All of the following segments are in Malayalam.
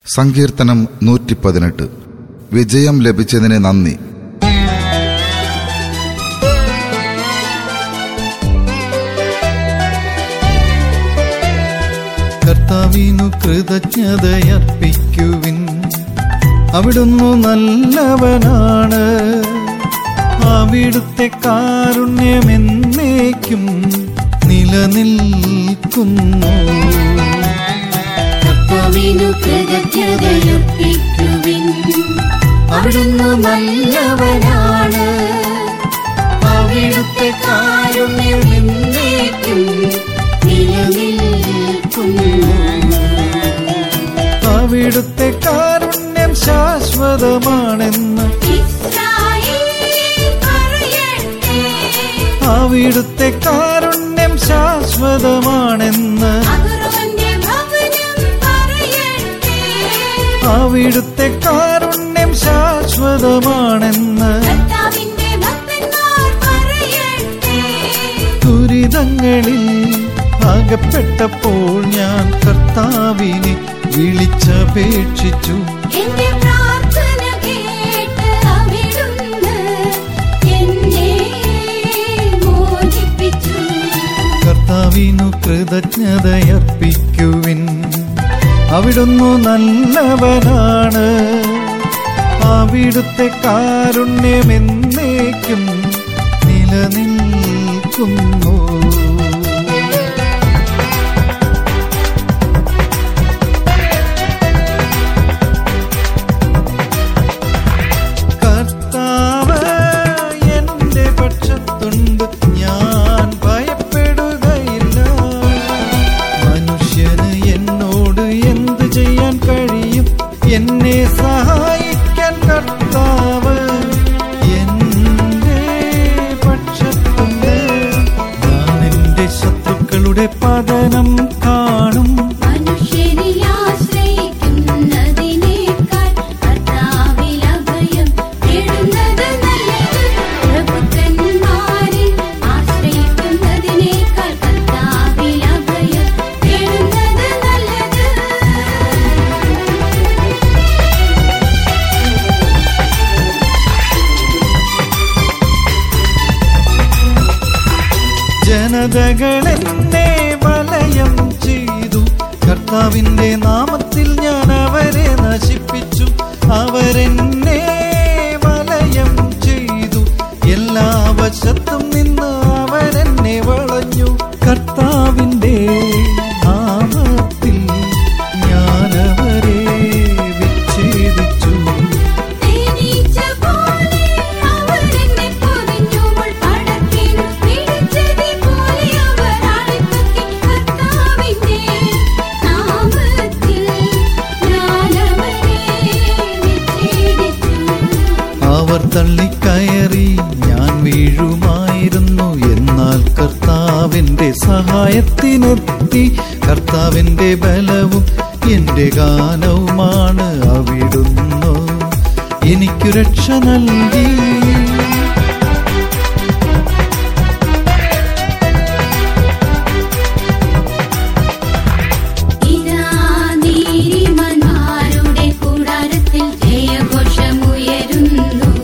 സങ്കീർത്തനം നൂറ്റി പതിനെട്ട് വിജയം ലഭിച്ചതിന് നന്ദി കർത്താവിനു കൃതജ്ഞതയർപ്പിക്കുവിൻ അവിടുന്ന് നല്ലവനാണ് അവിടുത്തെ കാരുണ്യമെന്നേക്കും നിലനിൽക്കുന്നു കർത്താവിനു കൃതജ്ഞതയർപ്പിക്കുവിൻ അവിടുന്ന് നല്ലവനാണ് അവിടുത്തെ കാരുണ്യം എന്നേക്കും നിലനിൽക്കുന്നു അവിടുത്തെ കാരുണ്യം ശാശ്വതമാണെന്ന് ഇസ്രായേൽ പറയട്ടെ അവിടുത്തെ കാരുണ്യം ശാശ്വതമാണെന്ന് അഹരോന്റെ ഭവനം പറയട്ടെ അവിടുത്തെ കാരുണ്യം ശാശ്വതമാണെന്ന് കർത്താവിന്റെ ഭക്തന്മാർ പറയട്ടെ ദുരിതങ്ങളിൽ അകപ്പെട്ടപ്പോൾ ഞാൻ കർത്താവിനെ വിളിച്ചപേക്ഷിച്ചു എന്റെ പ്രാർത്ഥന കേട്ട് അവിടുന്ന് എന്നെ മോചിപ്പിച്ചു കർത്താവിനു കൃതജ്ഞതയർപ്പിക്കുവിൻ അവിടുന്ന് നല്ലവനാണ് അവിടുത്തെ കാരുണ്യമെന്നേക്കും നിലനിൽക്കുന്നു കർത്താവ് എന്റെ പക്ഷത്തുണ്ട് ഞാൻ ഭയപ്പെടുകയില്ല മനുഷ്യന് എന്നോട് എന്ത് ചെയ്യാൻ കഴിയും എന്നെ സഹായിക്കാൻ കർത്താവ് എന്റെ പക്ഷത്തുണ്ട് ഞാൻ എന്റെ ശത്രുക്കളുടെ പതനം കാണും മനുഷ്യനെ ആശ്രയിക്കുന്നതിനേക്കാൾ കർത്താവിൽ അഭയം തേടുന്നത് നല്ലത് പ്രഭുക്കന്മാരിൽ ആശ്രയിക്കുന്നതിനേക്കാൾ കർത്താവിൽ അഭയം തേടുന്നത് നല്ലത് ജനതകൾ എന്നെ വലയം ചെയ്തു കർത്താവിന്റെ നാമത്തിൽ ഞാൻ അവരെ നശിപ്പിച്ചു അവരെന്നെ വലയം ചെയ്തു എല്ലാ വശത്തും നിന്ന് അവരെന്നെ വളഞ്ഞു കർത്താവിന്റെ നാമത്തിൽ ഞാൻ അവരെ വിച്ഛേദിച്ചു തേനീച്ച പോലെ അവർ എന്നെ പൊതിഞ്ഞുമ്പോൾ പടക്കിനു പിടിച്ചതി പോലെ അവർ ആളിപ്പൊക്കി കർത്താവിന്റെ നാമത്തിൽ ഞാൻ അവരെ വിച്ഛേദിച്ചു അവർ തള്ളിക്കയറി ഞാൻ വീഴുമായിരുന്നു എന്നാൽ കർത്താവിന്റെ സഹായത്തിനെത്തി കർത്താവിന്റെ ബലവും എന്റെ ഗാനവുമാണ് അവിടുന്നു എനിക്കു രക്ഷ നൽകി ഇതാ നീതിമാന്മാരുടെ കൂടാരത്തിൽ ജയഘോഷമുയരുന്നു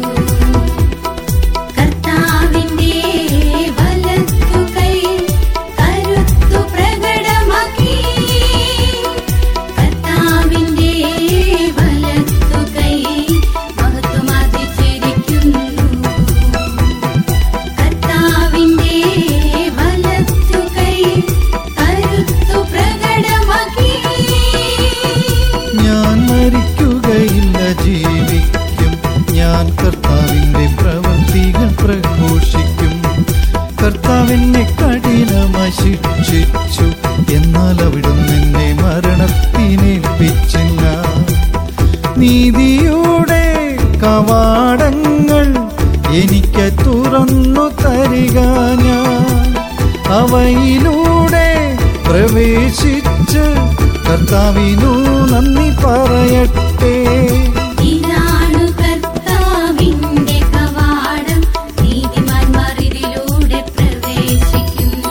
കർത്താവിന്റെ വലത്തു കൈ കരുത്തു പ്രകടമാക്കി കർത്താവിന്റെ വലത്തു കൈ മഹത്വമാതിച്ചിരിക്കുന്നു കർത്താവിന്റെ വലത്തു കൈ കരുത്തു പ്രകടമാക്കി ഞാൻ മരിക്കുകയില്ല ജീവിക്കും ഞാൻ കർത്താവിന്റെ പ്രവൃത്തികൾ പ്രഘോഷിക്കും കർത്താവിനെ കഠിനമായി ശിക്ഷിച്ചു എന്നാൽ അവിടുന്ന് എന്നെ മരണത്തിനേൽപ്പിച്ചില്ല നീതിയുടെ കവാടങ്ങൾ എനിക്ക് തുറന്നു തരിക ഞാൻ അവയിലൂടെ പ്രവേശിച്ച് കർത്താവിനു നന്ദി പറയട്ടെ ഇതാണ് കർത്താവിന്റെ കവാടം നീതിമാന്മാർ ഇതിലൂടെ പ്രവേശിക്കുന്നു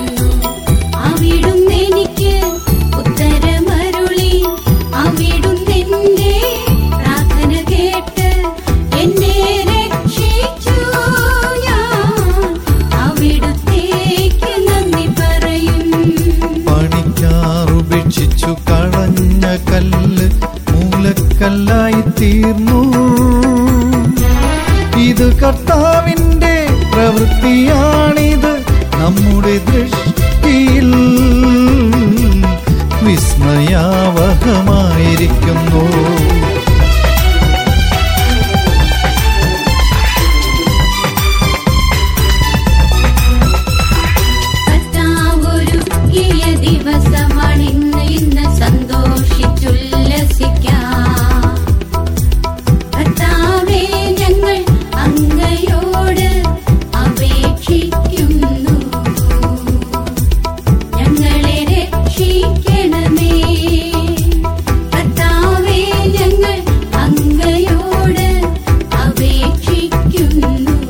അവിടുന്ന് എനിക്ക് ഉത്തരമരുളി അവിടുന്ന് എന്റെ കല്ലായി തീർന്നു ഇത് കർത്താവിന്റെ പ്രവൃത്തിയാണിത് നമ്മുടെ ദൃഷ്ടിയിൽ വിസ്മയാവഹമായിരിക്കുന്നു കർത്താവൊരുക്കിയ ദിവസമാണിന്ന് ഇന്ന് സന്തോഷിച്ചുല്ലസിക്കാം കർത്താവേ ഞങ്ങൾ അങ്ങയോട് അപേക്ഷിക്കുന്നു ഞങ്ങളെ രക്ഷിക്കണമേ കർത്താവേ ഞങ്ങൾ അങ്ങയോട് അപേക്ഷിക്കുന്നു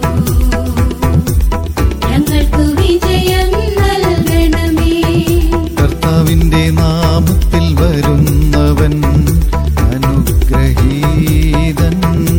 ഞങ്ങൾക്ക് വിജയം നൽകണമേ കർത്താവിന്റെ നാമത്തിൽ വരുന്നവൻ അനുഗ്രഹീതൻ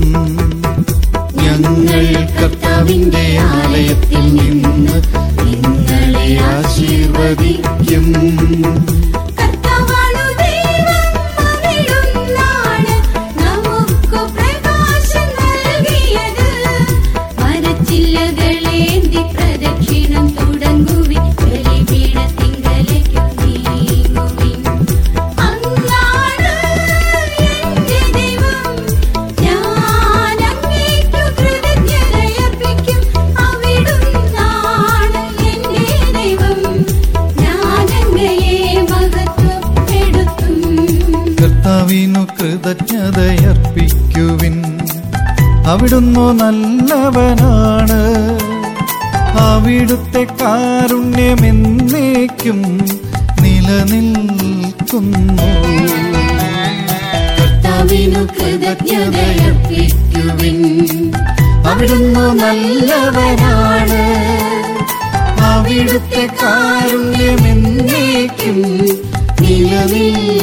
ഞങ്ങൾ കർത്താവിന്റെ ആലയത്തിൽ നിന്ന് നിങ്ങളെ ആശീർവദിക്കും കർത്താവാണു ദൈവം അവിടുന്നാണ് നമുക്കു പ്രകാശം നൽകിയത് മരച്ചില്ലകളേന്തി പ്രദക്ഷിണം തുടങ്ങുവിൻ ബലിപീഠത്തിങ്കലേക്കു നീങ്ങുവിൻ അങ്ങാണ് എന്റെ ദൈവം ഞാൻ അങ്ങേക്കു കൃതജ്ഞതയർപ്പിക്കും അവിടുന്നാണ് എന്റെ ദൈവം ഞാൻ അങ്ങയെ മഹത്വപ്പെടുത്തും കർത്താവിനു കൃതജ്ഞതയർപ്പിക്കുവിൻ അവിടുന്ന് നല്ലവനാണ് അവിടുത്തെ കാരുണ്യമെന്നേക്കും നിലനിൽക്കുന്നു കർത്താവിനു കൃതജ്ഞതയർപ്പിക്കുവിൻ അവിടുന്ന് നല്ലവനാണ് അവിടുത്തെ കാരുണ്യമെന്നേക്കും നിലനിൽക്കുന്നു